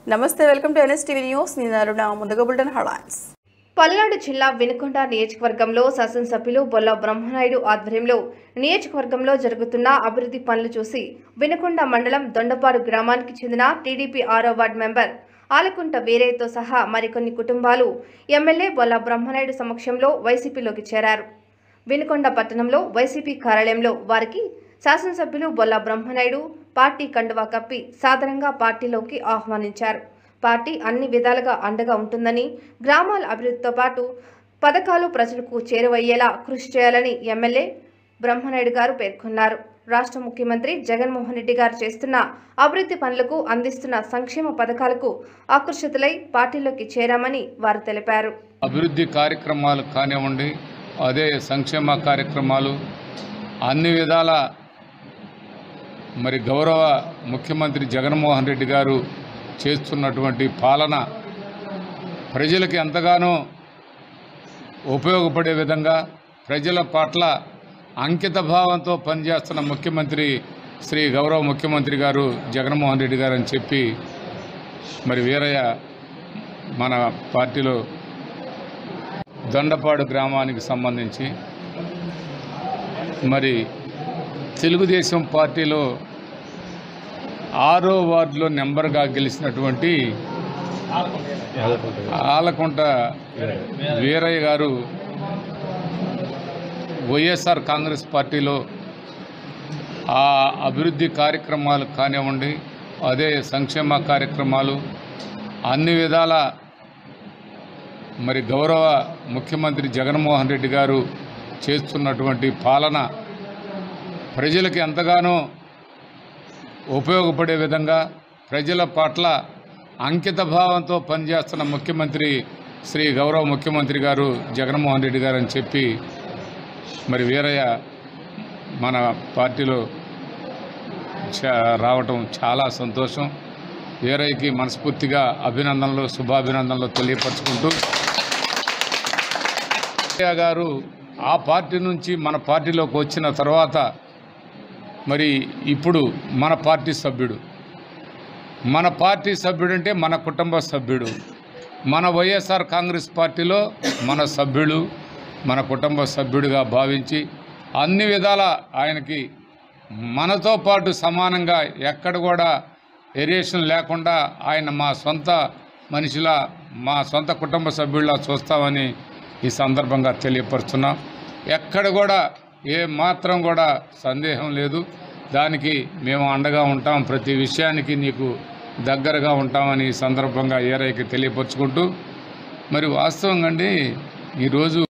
నమస్తే welcome to NSTV news నేను అరుణ ముందుగా బుల్టన్ హెడ్లైన్స్ పల్నాడు జిల్లా వినుకొండ నియోజకవర్గంలో శాసనసభ్యులు బొల్ల బ్రహ్మనాయుడు ఆధ్వర్యంలో నియోజకవర్గంలో జరుగుతున్న అభివృద్ధి పనులు చూసి వినుకొండ మండలం దొండపాడు గ్రామానికి చెందిన టీడీపీ ఆరో వార్డు మెంబర్ ఆలకుంట వీరయ్యతో సహా మరికొన్ని కుటుంబాలు ఎమ్మెల్యే బొల్ల బ్రహ్మనాయుడు సమక్షంలో వైసీపీలోకి చేరారు వినుకొండ పట్టణంలో వైసీపీ కార్యాలయంలో వారికి శాసనసభ్యులు బొల్ల బ్రహ్మనాయుడు పార్టీ కండువా కప్పి సాధారణంగా పార్టీలోకి ఆహ్వానించారు పార్టీ అన్ని విధాలుగా అండగా ఉంటుందని గ్రామాల అభివృద్ధితో పాటు పథకాలు ప్రజలకు చేరువయ్యేలా కృషి చేయాలని ఎమ్మెల్యే బ్రహ్మనాయుడు గారు పేర్కొన్నారు రాష్ట్ర ముఖ్యమంత్రి జగన్మోహన్ రెడ్డి గారు చేస్తున్న అభివృద్ధి పనులకు అందిస్తున్న సంక్షేమ పథకాలకు ఆకర్షితులై పార్టీలోకి చేరామని వారు తెలిపారు అభివృద్ధి కార్యక్రమాలు కానివ్వండి అదే సంక్షేమ కార్యక్రమాలు అన్ని విధాల మరి గౌరవ ముఖ్యమంత్రి జగన్మోహన్ రెడ్డి గారు చేస్తున్నటువంటి పాలన ప్రజలకి ఎంతగానో ఉపయోగపడే విధంగా ప్రజల పట్ల అంకిత భావంతో పనిచేస్తున్న ముఖ్యమంత్రి శ్రీ గౌరవ ముఖ్యమంత్రి గారు జగన్మోహన్ రెడ్డి గారు అని చెప్పి మరి వీరయ్య మన పార్టీలో దొండపాడు గ్రామానికి సంబంధించి మరి తెలుగుదేశం పార్టీలో ఆరో వార్డులో నెంబర్గా గెలిచినటువంటి ఆలకుంట వీరయ్య గారు వైఎస్ఆర్ కాంగ్రెస్ పార్టీలో ఆ అభివృద్ధి కార్యక్రమాలు కానివ్వండి అదే సంక్షేమ కార్యక్రమాలు అన్ని విధాల మరి గౌరవ ముఖ్యమంత్రి జగన్మోహన్ రెడ్డి గారు చేస్తున్నటువంటి పాలన ప్రజలకి ఎంతగానో ఉపయోగపడే విధంగా ప్రజల పట్ల అంకిత భావంతో పనిచేస్తున్న ముఖ్యమంత్రి శ్రీ గౌరవ ముఖ్యమంత్రి గారు జగన్మోహన్ రెడ్డి గారు అని చెప్పి మరి వీరయ్య మన పార్టీలో చా- రావటం చాలా సంతోషం వీరయ్యకి మనస్ఫూర్తిగా అభినందనలు శుభాభినందనలు తెలియపరచుకుంటూ వీరయ్య గారు ఆ పార్టీ నుంచి మన పార్టీలోకి వచ్చిన తర్వాత మరి ఇప్పుడు మన పార్టీ సభ్యుడు మన పార్టీ సభ్యుడు అంటే మన కుటుంబ సభ్యుడు మన వైఎస్ఆర్ కాంగ్రెస్ పార్టీలో మన సభ్యుడు మన కుటుంబ సభ్యుడిగా భావించి అన్ని విధాల ఆయనకి మనతో పాటు సమానంగా ఎక్కడ కూడా వేరియేషన్ లేకుండా ఆయన మా సొంత మనిషిలా మా సొంత కుటుంబ సభ్యుల్లా చూస్తామని ఈ సందర్భంగా తెలియపరుస్తున్నాం ఎక్కడ కూడా ఏ మాత్రం కూడా సందేహం లేదు దానికి మేము అండగా ఉంటాం ప్రతి విషయానికి నీకు దగ్గరగా ఉంటామని ఈ సందర్భంగా ఏరైకి తెలియపరుచుకుంటూ మరి వాస్తవంగా అండి ఈరోజు